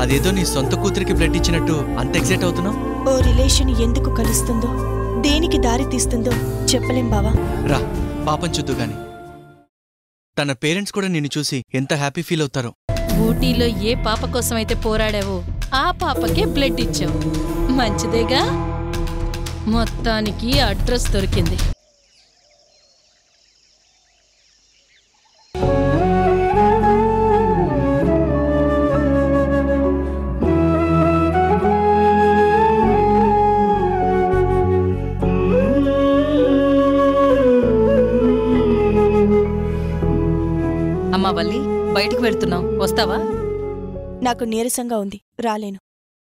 అదేదో నీ సొంత కూతురికి బ్లడ్ ఇచ్చినట్టు అంత ఎక్సైట్ అవుతున్నావు ఓ రిలేషన్ ఎందుకు కలుస్తుందో దేనికి దారి తీస్తుందో చెప్పలేం బావా రా పాపం చూద్దు గాని తన పేరెంట్స్ కూడా నిన్ను చూసి ఎంత హ్యాపీ ఫీల్ అవుతారో ఊటీలో ఏ పాప కోసమైతే పోరాడావో ఆ పాపకే బ్లడ్ ఇచ్చావు మంచిదేగా మొత్తానికి అడ్రస్ దొరికింది అమ్మా వల్లి బయటికి వెళ్తున్నావు వస్తావా నాకు నీరసంగా ఉంది రాలేను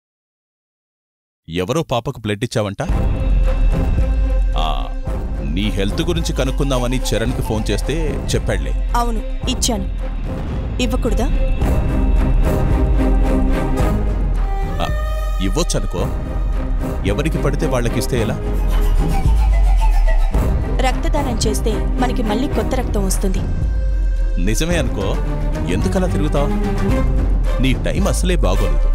ఎవరో పాపకు బ్లడ్ ఇచ్చావంట ఆ, నీ హెల్త్ గురించి కనుక్కుందామని చరణ్కి ఫోన్ చేస్తే చెప్పాడులే అవును ఇచ్చాను ఇవ్వకూడదా ఆ, ఇవ్వొచ్చనుకో ఎవరికి పడితే వాళ్ళకిస్తే ఎలా రక్తదానం చేస్తే మనకి మళ్ళీ కొత్త రక్తం వస్తుంది నిజమే అనుకో ఎందుకలా తిరుగుతావు నీ టైం అసలే బాగోలేదు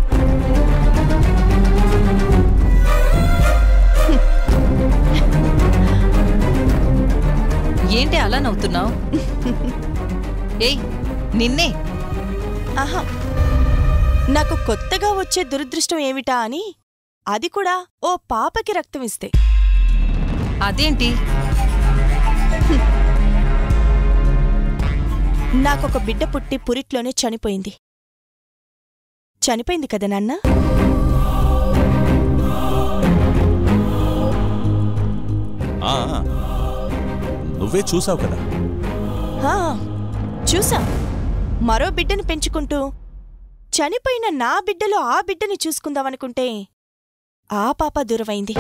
ఏంటి అలా నవ్వుతున్నావు ఏయ్ నిన్నే ఆహా నాకు కొత్తగా వచ్చే దురదృష్టం ఏమిటా అని అది కూడా ఓ పాపకి రక్తం ఇస్తే అదేంటి నాకొక బిడ్డ పుట్టి పురిట్లోనే చనిపోయింది చనిపోయింది కదా నాన్న ఆ, నువ్వే చూసావు కదా హా, చూసా మరో బిడ్డని పెంచుకుంటూ చనిపోయిన నా బిడ్డలో ఆ బిడ్డని చూసుకుందామనుకుంటే ఆ పాప దూరమైంది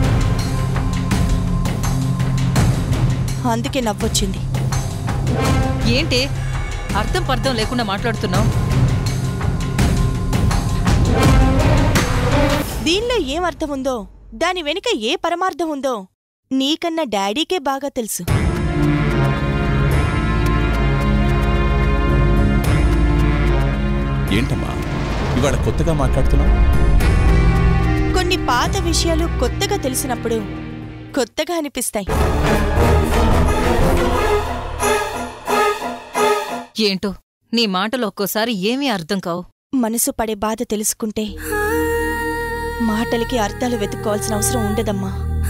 అందుకే నవ్వొచ్చింది ఏంటి అర్థం పర్థం లేకుండా మాట్లాడుతున్నావు దీనిలో ఏం అర్థం ఉందో దాని వెనుక ఏ పరమార్థం ఉందో నీకన్నా డాడీకే బాగా తెలుసు ఏంటమ్మా ఇవాళ కొత్తగా మాట్లాడుతున్నావు కొన్ని పాత విషయాలు కొత్తగా తెలిసినప్పుడు కొత్తగా అనిపిస్తాయి ఏంటో నీ మాటలు ఒక్కోసారి ఏమీ అర్థం కావు మనసు పడే బాధ తెలుసుకుంటే మాటలకి అర్థాలు వెతుక్కోవాల్సిన అవసరం ఉండదమ్మా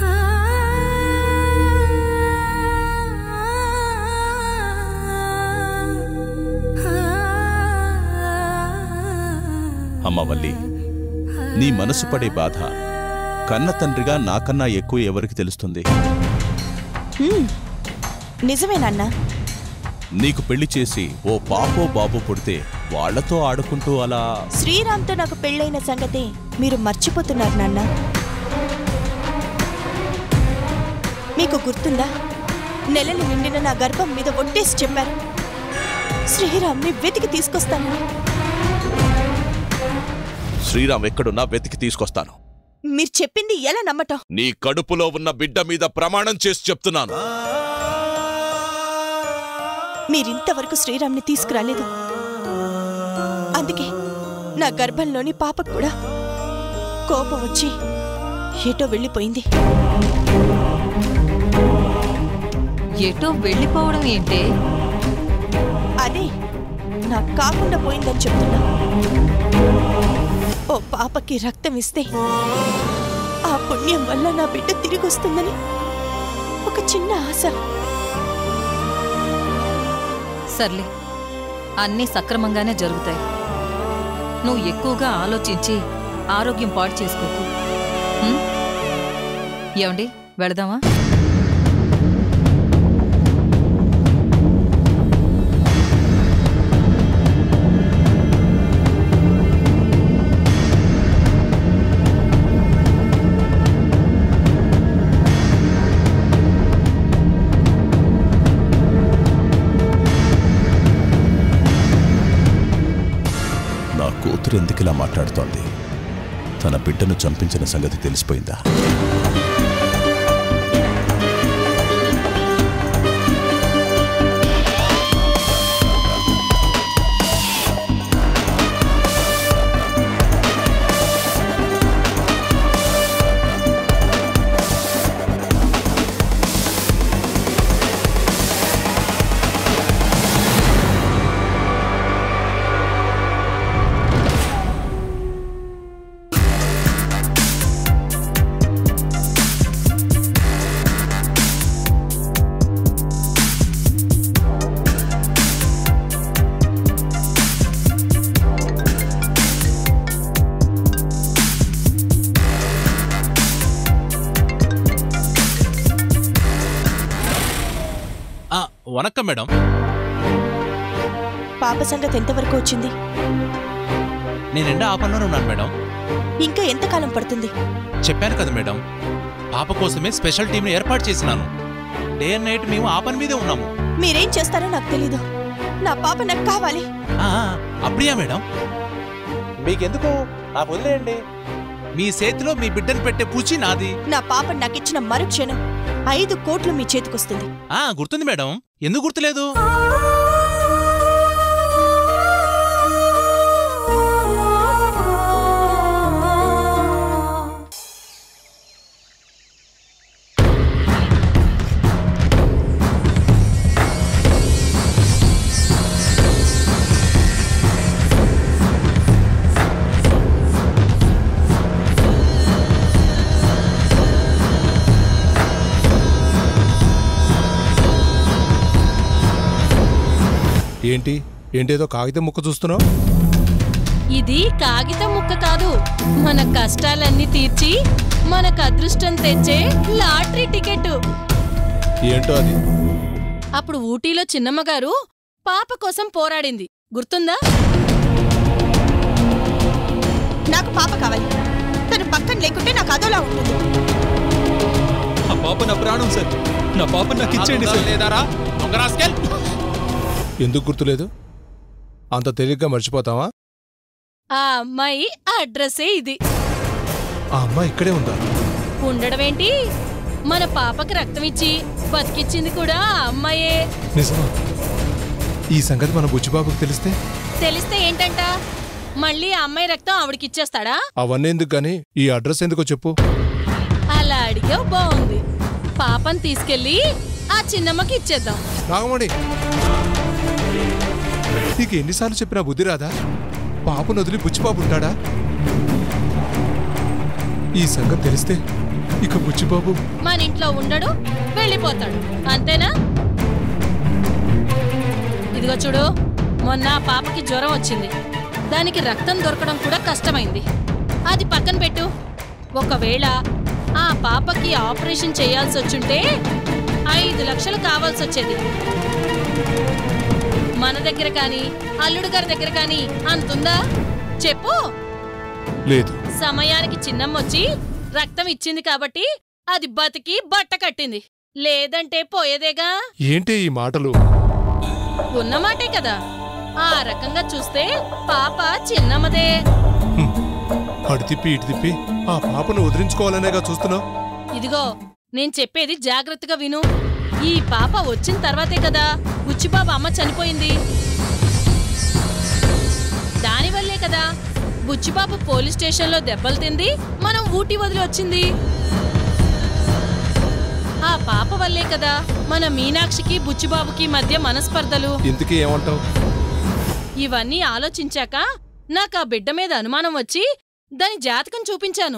అమ్మ వల్లి నీ మనసు పడే బాధ కన్న తండ్రిగా నాకన్నా ఎక్కువ ఎవరికి తెలుస్తుంది హ్మ్, నిజమేనన్నా నీకు పెళ్లి చేసి ఓ పాపో బాబో పుడితే వాళ్లతో ఆడుకుంటూ అలా శ్రీరామ్తో నాకు పెళ్ళైన సంగతి మీరు మర్చిపోతున్నారు నాన్న మీకు గుర్తుందా నెలలు నిండిన నా గర్భం మీద ఒట్టేసి చెప్పారు శ్రీరామ్ని వెతికి తీసుకొస్తానని శ్రీరామ్ ఎక్కడున్నా వెతికి తీసుకొస్తాను మీరు చెప్పింది ఎలా నమ్మటం నీ కడుపులో ఉన్న బిడ్డ మీద ప్రమాణం చేసి చెప్తున్నాను మీరింతవరకు శ్రీరామ్ని తీసుకురాలేదు అందుకే నా గర్భంలోని పాపకు కూడా కోపం వచ్చి ఏటో వెళ్ళిపోయింది ఎటో వెళ్ళిపోవడం ఏంటే అదే నాకు కాకుండా పోయిందని చెప్తున్నా ఓ పాపకి రక్తం ఇస్తే ఆ పుణ్యం వల్ల నా బిడ్డ తిరిగి వస్తుందని ఒక చిన్న ఆశ సర్లే అన్నీ సక్రమంగానే జరుగుతాయి నువ్వు ఎక్కువగా ఆలోచించి ఆరోగ్యం పాడు చేసుకోకు ఉం? ఏమండి వెళదామా నా కూతురు ఎందుకిలా మాట్లాడుతోంది తన బిడ్డను చంపించిన సంగతి తెలిసిపోయిందా వనక్కం మేడం పాప సంగతి ఎంతవరకు వచ్చింది నేను ఎండ ఆ పనిలోనే ఉన్నాను మేడం ఇంకా ఎంతకాలం పడుతుంది చెప్పాను కదా మేడం పాప కోసమే స్పెషల్ టీంని ఏర్పాటు చేసినాను డే అండ్ నైట్ మేము ఆ పని మీదే ఉన్నాము మీరేం చేస్తారో నాకు తెలీదు నా పాప నాకు కావాలి ఆ, అప్పుడియా మేడం మీకెందుకు నాకు వదిలేయండి మీ చేతిలో మీ బిడ్డను పెట్టే పూచి నాది నా పాప నాకిచ్చిన మరుక్షణం ఐదు కోట్లు మీ చేతికొస్తుంది ఆ గుర్తుంది మేడం ఎందుకు గుర్తులేదు ఏంటి ఏంటేదో కాగితం ముక్క చూస్తున్నావు ఇది కాగితం ముక్క కాదు మన కష్టాలన్నీ తీర్చి మనకు అదృష్టం తెచ్చే లాటరీ టికెట్ ఏంటో అది అప్పుడు ఊటీలో చిన్నమ్మ గారు పాప కోసం పోరాడింది గుర్తుందా నాకు పాప కావాలి తను పక్కన లేకుంటే నాకు అదోలా ఉంటుంది ఆ పాప నా ప్రాణం సార్ నా పాప నాకు ఇచ్చేయండి సార్ లేదారా దొంగ రాస్కెల్ ఎందుకు గుర్తులేదు అంత తేలిగ్గా మర్చిపోతావా ఆ అమ్మాయి అడ్రస్సే ఇది ఆ అమ్మాయి ఇక్కడే ఉందా ఉండడమేంటి మన పాపకి రక్తం ఇచ్చి బతికిచ్చింది కూడా ఆ అమ్మాయే నిజమా ఈ సంగతి మన బుచ్చిబాబుకు తెలిస్తే తెలిస్తే ఏంటంట మళ్ళీ ఆ అమ్మాయి రక్తం ఆవిడకిచ్చేస్తాడా అవన్నీ ఎందుకు గాని ఈ అడ్రస్ ఎందుకో చెప్పు అలా అడిగావు బాగుంది పాపని తీసుకెళ్ళి ఆ చిన్నమ్మకి ఇచ్చేద్దాం నాగమణి నీకు ఎన్నిసార్లు చెప్పినా బుద్ధి రాదా పాపను వదిలి బుచ్చిబాబు ఉంటాడా ఈ సంగతి తెలిస్తే ఇక బుచ్చిబాబు మన ఇంట్లో ఉండడు వెళ్ళిపోతాడు అంతేనా ఇదిగో చూడు మొన్న ఆ పాపకి జ్వరం వచ్చింది దానికి రక్తం దొరకడం కూడా కష్టమైంది అది పక్కన పెట్టు ఒకవేళ ఆ పాపకి ఆపరేషన్ చేయాల్సి వచ్చుంటే ఐదు లక్షలు కావాల్సి వచ్చేది మన దగ్గర కానీ అల్లుడు గారి దగ్గర కానీ అంతుందా చెప్పు లేదు సమయానికి చిన్నమ్మొచ్చి రక్తం ఇచ్చింది కాబట్టి అది బతికి బట్ట కట్టింది లేదంటే పోయేదేగా ఏంటి ఈ మాటలు ఉన్నమాటే కదా ఆ రకంగా చూస్తే పాప చిన్నమ్మదే హ్మ్. అటు తిప్పి ఇటు తిప్పి ఆ పాపను వదిలించుకోవాలనేగా చూస్తున్నావు ఇదిగో నేను చెప్పేది జాగ్రత్తగా విను ఈ పాప వచ్చిన తర్వాతే కదా బుచ్చిబాబు అమ్మ చనిపోయింది దానివల్లే కదా బుచ్చిబాబు పోలీస్ స్టేషన్లో దెబ్బలు తింది మనం ఊటీ వదిలి వచ్చింది ఆ పాప వల్లే కదా మన మీనాక్షికి బుచ్చిబాబుకి మధ్య మనస్పర్ధలు ఇంతకీ ఏమంటావు ఇవన్నీ ఆలోచించాక నాకు ఆ బిడ్డ మీద అనుమానం వచ్చి దాని జాతకం చూపించాను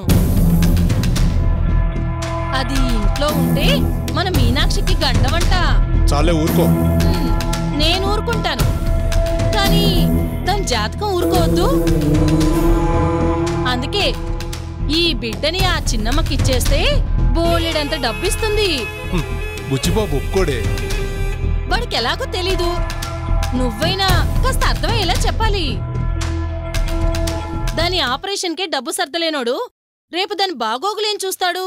అది ఇంట్లో ఉంటే మన మీనాక్షికి గండవంట చాలే ఊరుకో హ్మ్, నేను ఊరుకుంటాను కానీ దాని జాతకం ఊరుకోవద్దు అందుకే ఈ బిడ్డని ఆ చిన్నమ్మకిచ్చేస్తే బోలెడంత డబ్బిస్తుంది హ్మ్. బుచ్చిబాబు ఒప్పుకోడే వాడికి ఎలాగో తెలీదు నువ్వైనా కాస్త అర్థమయ్యేలా చెప్పాలి దాని ఆపరేషన్కే డబ్బు సర్దలేనోడు రేపు దాని బాగోగులేం చూస్తాడు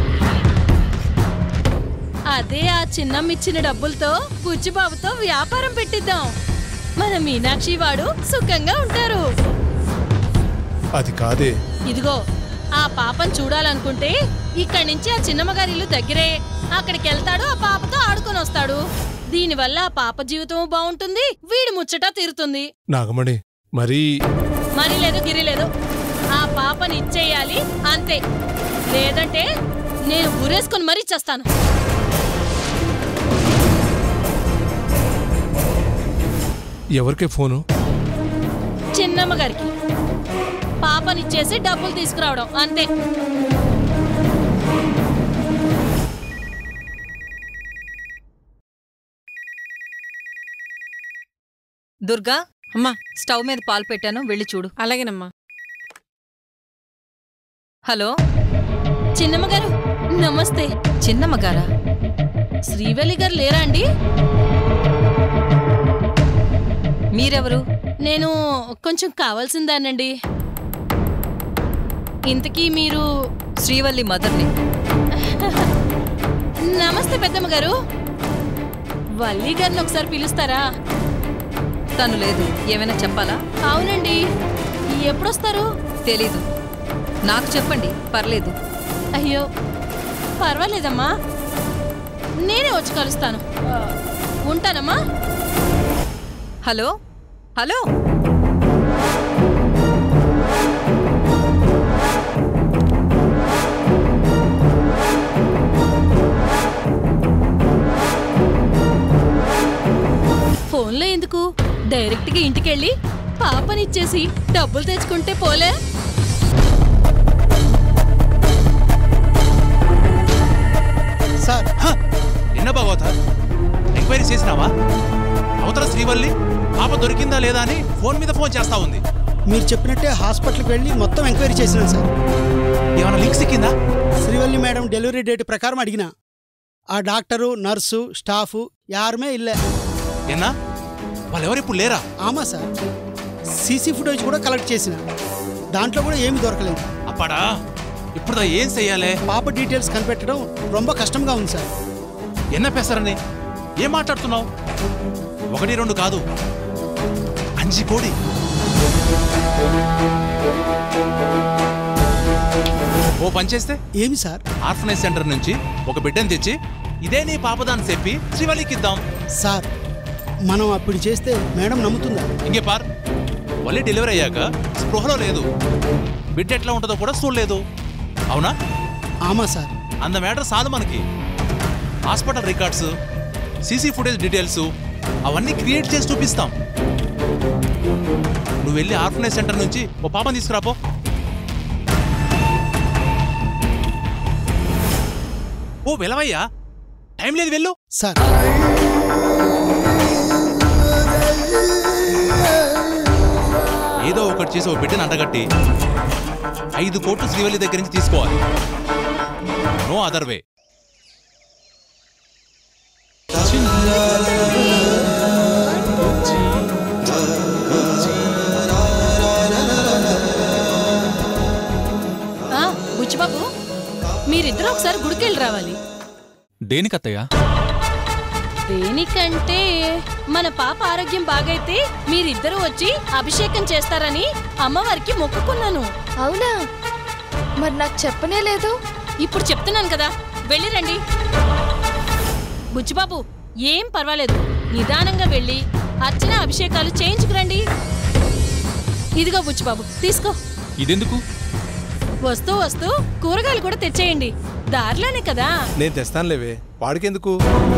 అదే ఆ చిన్నమ్మిచ్చిన డబ్బులతో బుచ్చిబాబుతో వ్యాపారం పెట్టిద్దాం మన మీనాక్షి వాడు సుఖంగా ఉంటారు అది కాదే ఇదిగో ఆ పాపను చూడాలనుకుంటే ఇక్కడి నుంచి ఆ చిన్నమ్మగారి ఇల్లు దగ్గరే అక్కడికి వెళ్తాడు ఆ పాపతో ఆడుకొని వస్తాడు దీనివల్ల ఆ పాప జీవితం బాగుంటుంది వీడి ముచ్చట తీరుతుంది నాగమణి మరీ మరి లేదు గిరి లేదు ఆ పాపని ఇచ్చేయాలి అంతే లేదంటే నేను ఊరేసుకొని మరీ చేస్తాను ఎవరికే ఫోను చిన్నమ్మ గారికి పాపనిచ్చేసి డబ్బులు తీసుకురావడం అంతే దుర్గా అమ్మా స్టవ్ మీద పాలు పెట్టాను వెళ్ళి చూడు అలాగేనమ్మా హలో చిన్నమ్మ గారు నమస్తే చిన్నమ్మగారా శ్రీవల్లి గారు లేరా అండి మీరెవరు నేను కొంచెం కావాల్సిందానండి ఇంతకీ మీరు శ్రీవల్లి మదర్ని నమస్తే పెద్దమ్మ గారు వల్లి గారిని ఒకసారి పిలుస్తారా తను లేదు ఏమైనా చెప్పాలా అవునండి ఎప్పుడొస్తారు తెలీదు నాకు చెప్పండి పర్లేదు అయ్యో పర్వాలేదమ్మా నేనే వచ్చి కలుస్తాను ఆ, ఉంటానమ్మా హలో హలో ఫోన్లో ఎందుకు డైరెక్ట్గా ఇంటికెళ్ళి పాపనిచ్చేసి డబ్బులు తెచ్చుకుంటే పోలే సార్ హ! నిన్న భాగవత ఎంక్వైరీ చేసినావా అవతల శ్రీవల్లి పాప దొరికిందా లేదా అని ఫోన్ మీద ఫోన్ చేస్తా ఉంది మీరు చెప్పినట్టే హాస్పిటల్కి వెళ్ళి మొత్తం ఎంక్వైరీ చేసినాను సార్ ఏమైనా లింక్ సిక్కిందా శ్రీవల్లి మేడం డెలివరీ డేట్ ప్రకారం అడిగిన ఆ డాక్టరు నర్సు స్టాఫు యారుమే ఇల్లే ఏనా వాళ్ళెవరు ఇప్పుడు లేరా ఆమా సార్ సీసీ ఫుటేజ్ కూడా కలెక్ట్ చేసిన దాంట్లో కూడా ఏమీ దొరకలేదు అప్పాడా ఇప్పుడు ఏం చెయ్యాలే పాప డీటెయిల్స్ కనిపెట్టడం ரொம்ப కష్టంగా ఉంది సార్ ఎన్న పెసరని ఏం మాట్లాడుతున్నావు ఒకటి రెండు కాదు అంజి కోడి ఓ పని చేస్తే ఏమి సార్ ఆర్ఫనైజ్ సెంటర్ నుంచి ఒక బిడ్డను తెచ్చి ఇదే నీ పాపదాన్ని చెప్పి శ్రీవల్లికి ఇద్దాం సార్ మనం అప్పుడు చేస్తే మేడం నమ్ముతుందా ఇంకే పార్ వల్లి డెలివరీ అయ్యాక స్పృహలో లేదు బిడ్డ ఎట్లా ఉంటుందో కూడా చూడలేదు అవునా ఆమా సార్ అంద మ్యాటర్ చాలు మనకి hospital records CC footage details అవన్నీ క్రియేట్ చేసి చూపిస్తాం నువ్వు వెళ్ళి ఆర్ఫనైజ్ సెంటర్ నుంచి ఓ పాపని తీసుకురాపో ఓ వెలవయ్యా టైం లేదు వెళ్ళు సార్ ఏదో ఒకటి చేసి ఓ బిడ్డను అంటగట్టి ఐదు కోట్లు శ్రీవల్లి దగ్గర నుంచి తీసుకోవాలి నో అదర్ వే ఆ, బుచ్చిబాబు మీరిద్దరూ ఒకసారి గుడికెళ్ళి రావాలి దేనికత్తయ్యా దేనికంటే మన పాప ఆరోగ్యం బాగైతే మీరిద్దరూ వచ్చి అభిషేకం చేస్తారని అమ్మవారికి మొక్కుకున్నాను అవునా మరి నాకు చెప్పనే లేదు ఇప్పుడు చెప్తున్నాను కదా వెళ్ళిరండి బుచ్చిబాబు ఏం పర్వాలేదు నిదానంగా వెళ్ళి అర్చన అభిషేకాలు చేయించుకురండి ఇదిగో బుచ్చిబాబు తీసుకో ఇదెందుకు వస్తూ వస్తూ కూరగాయలు కూడా తెచ్చేయండి దారిలోనే కదా నేను తెస్తానులేవే వాడికెందుకు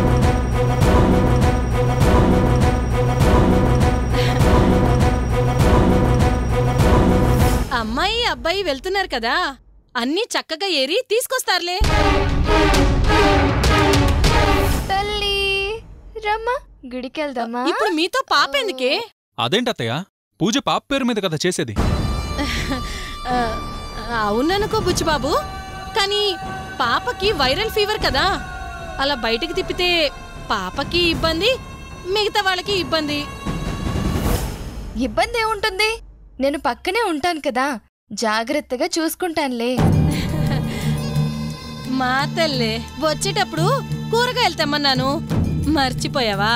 అమ్మాయి అబ్బాయి వెళ్తున్నారు కదా అన్నీ చక్కగా ఏరి తీసుకొస్తారులే తల్లి రమ్మా గుడికి వెళ్దామా ఇప్పుడు మీతో పాప ఎందుకే అదేంటత్తయ్య పూజ పాప పేరు మీద కదా చేసేది ఆ, అవుననుకో బుచ్చిబాబు కానీ పాపకి వైరల్ ఫీవర్ కదా అలా బయటికి తిప్పితే పాపకి ఇబ్బంది మిగతా వాళ్ళకి ఇబ్బంది ఇబ్బంది ఏముంటుంది నేను పక్కనే ఉంటాను కదా జాగ్రత్తగా చూసుకుంటానులే మా తల్లే వచ్చేటప్పుడు కూరగాయలు తెమ్మన్నాను మర్చిపోయావా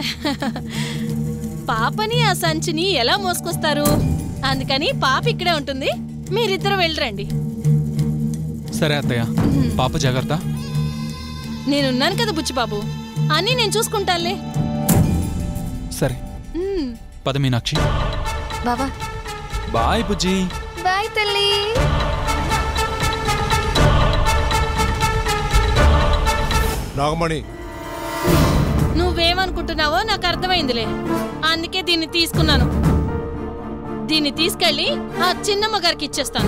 పాపని ఆ సంచిని ఎలా మోసుకొస్తారు అందుకని పాప ఇక్కడే ఉంటుంది మీరిద్దరు వెళ్ళరండి సరే అత్తయ్య పాప జాగ్రత్త నేనున్నాను కదా బుచ్చిబాబు అన్నీ నేను చూసుకుంటానులే సరే ఉమ్. పద మీనాక్షి బావా బాయ్ బుజ్జి బాయ్ తల్లి నాగమణి నువ్వేమనుకుంటున్నావో నాకు అర్థమైందిలే అందుకే దీన్ని తీసుకున్నాను దీన్ని తీసుకెళ్ళి ఆ చిన్నమ్మ గారికి ఇచ్చేస్తాను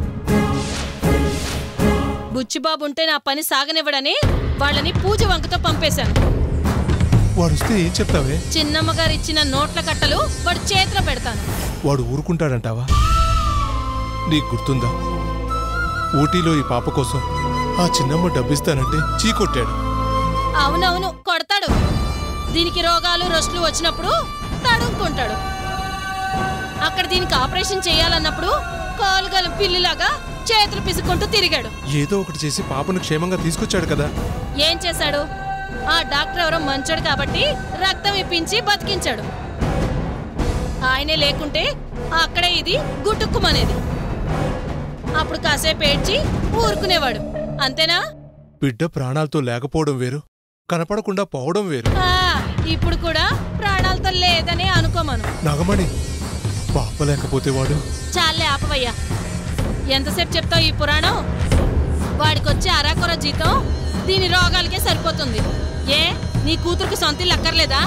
బుచ్చిబాబు ఉంటే నా పని సాగనివ్వడని వాళ్ళని పూజ వంకతో పంపేశాను వాడు వస్తే ఏం చెప్తావే చిన్నమ్మ గారు ఇచ్చిన నోట్ల కట్టలు వాడి చేతిలో పెడతాను వాడు ఊరుకుంటాడంటావా నీకు గుర్తుందా ఊటీలో ఈ పాప కోసం ఆ చిన్నమ్మ డబ్బిస్తానంటే చీకొట్టాడు అవునవును కొడతాడు దీనికి రోగాలు రొస్టులు వచ్చినప్పుడు తడుముకుంటాడు అక్కడ దీనికి ఆపరేషన్ చేయాలన్నప్పుడు కాలు గల పిల్లిలాగా చేతులు పిసుకుంటూ తిరిగాడు ఏదో ఒకటి చేసి పాపను క్షేమంగా తీసుకొచ్చాడు కదా ఏం చేశాడు ఆ డాక్టర్ ఎవరో మంచోడు కాబట్టి రక్తం ఇప్పించి బతికించాడు ఆయనే లేకుంటే అక్కడే ఇది గుట్టుక్కుమనేది అప్పుడు కాసేపు ఏడ్చి ఊరుకునేవాడు అంతేనా బిడ్డ ప్రాణాలతో లేకపోవడం వేరు కనపడకుండా పోవడం వేరు ఆ, ఇప్పుడు కూడా ప్రాణాలతో లేదనే అనుకోమను నాగమణి పాప లేకపోతే వాడు చాలే ఆపవయ్యా ఎంతసేపు చెప్తావు ఈ పురాణం వాడికొచ్చే అరాకొర జీతం దీని రోగాలకే సరిపోతుంది ఏ నీ కూతురికి సొంత ఇల్లు అక్కర్లేదా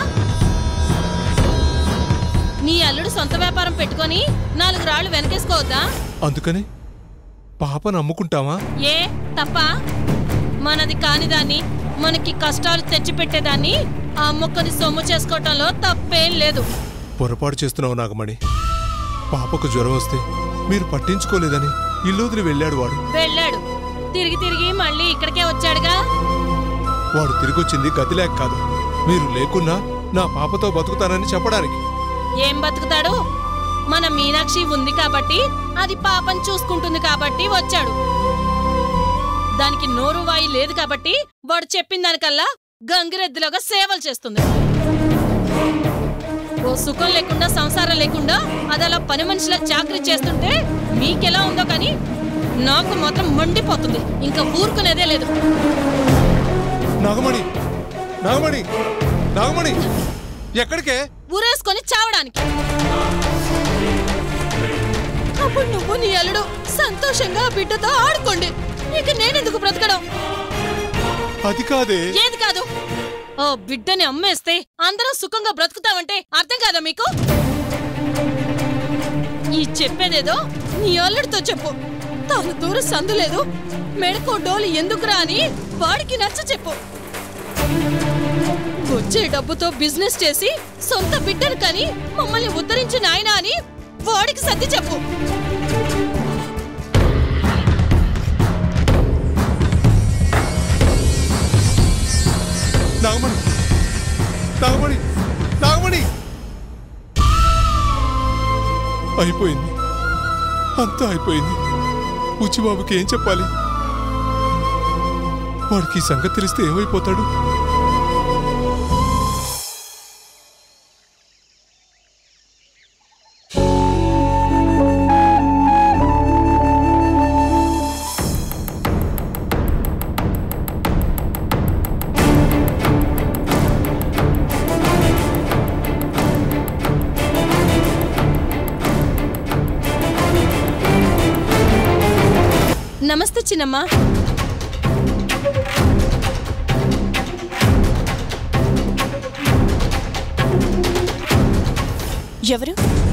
నీ అల్లుడు సొంత వ్యాపారం పెట్టుకొని నాలుగు రాళ్లు వెనకేసుకోవద్దా అందుకని పాపను అమ్ముకుంటావా ఏ తప్ప మనది కానిదాన్ని మనకి కష్టాలు తెచ్చిపెట్టేదాన్ని ఆ అమ్ముకొని సొమ్ము చేసుకోవటంలో తప్పేం లేదు పొరపాటు చేస్తున్నావు నాగమణి పాపకు జ్వరం వస్తే మీరు పట్టించుకోలేదని ఇల్లు వదిలి వెళ్ళాడు వాడు వెళ్ళాడు తిరిగి తిరిగి మళ్ళీ ఇక్కడికే వచ్చాడుగా వాడు తిరిగొచ్చింది గతిలేక కాదు మీరు లేకున్నా నా పాపతో బతుకుతానని చెప్పడానికి ఏం బతుకుతాడు మన మీనాక్షి ఉంది కాబట్టి అది పాపం చూసుకుంటుంది కాబట్టి వచ్చాడు దానికి నోరు వాయి లేదు కాబట్టి వాడు చెప్పిన దానికల్లా గంగిరెద్దులాగా సేవలు చేస్తుంది ఓ సుఖం లేకుండా సంసారం లేకుండా అది అలా పని మనిషిలా చాకరీ చేస్తుంటే మీకెలా ఉందో కానీ నాకు మాత్రం మండిపోతుంది ఇంకా ఊరుకునేదే లేదు నాగమణి నాగమణి నాగమణి ఎక్కడికే ఊరేసుకొని చావడానికి అప్పుడు నువ్వు నీ అల్లుడు సంతోషంగా ఆ బిడ్డతో ఆడుకోండి ఇక నేనెందుకు బ్రతకడం అది కాదే ఏది కాదు ఓ బిడ్డని అమ్మేస్తే అందరం సుఖంగా బ్రతుకుతామంటే అర్థం కాదా మీకు ఈ చెప్పేదేదో నీ అల్లుడితో చెప్పు తాను దూరం సందు లేదు మెడకో డోలు ఎందుకురా అని వాడికి నచ్చ చెప్పు వచ్చే డబ్బుతో బిజినెస్ చేసి సొంత బిడ్డను కని మమ్మల్ని ఉద్ధరించిన ఆయన అని వాడికి సర్ది చెప్పు నాగమణి నాగమణి నాగమణి అయిపోయింది అంతా అయిపోయింది ఉచ్చిబాబుకి ఏం చెప్పాలి వాడికి ఈ సంగతి తెలిస్తే ఏమైపోతాడు నమస్తే చిన్నమ్మ ఎవరు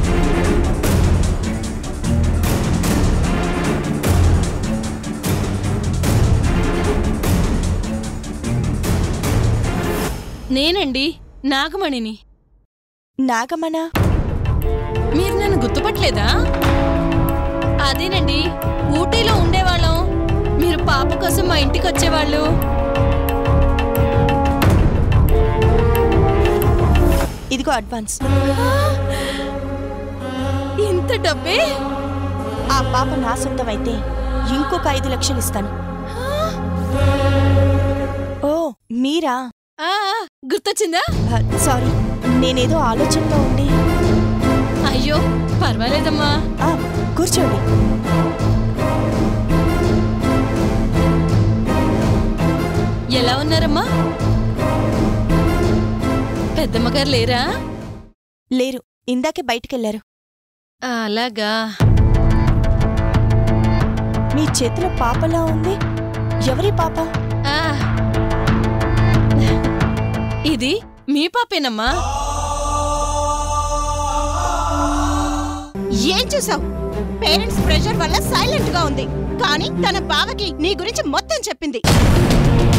నేనండి నాగమణిని నాగమణ మీరు నన్ను గుర్తుపట్టలేదా అదేనండి ఊటీలో ఉండేవాళ్ళం మీరు పాప కోసం మా ఇంటికి వచ్చేవాళ్ళు ఇదిగో అడ్వాన్స్ ఇంత డబ్బే ఆ పాప నా సొంతమైతే ఇంకొక ఐదు లక్షలు ఇస్తాను ఓ మీరా ఆ, ఆ, గుర్తొచ్చిందా ఆ, సారీ నేనేదో ఆలోచనలో ఉండి అయ్యో పర్వాలేదమ్మా ఆ, కూర్చోండి ఎలా ఉన్నారమ్మా పెద్దమ్మగారు లేరా లేరు ఇందాకే బయటికెళ్లారు ఆ, అలాగా మీ చేతిలో పాపలా ఉంది ఎవరి పాప ఆ. ఇది మీ పాపేనమ్మా ఏం చూసావు పేరెంట్స్ ప్రెషర్ వల్ల సైలెంట్ గా ఉంది కానీ తన బావకి నీ గురించి మొత్తం చెప్పింది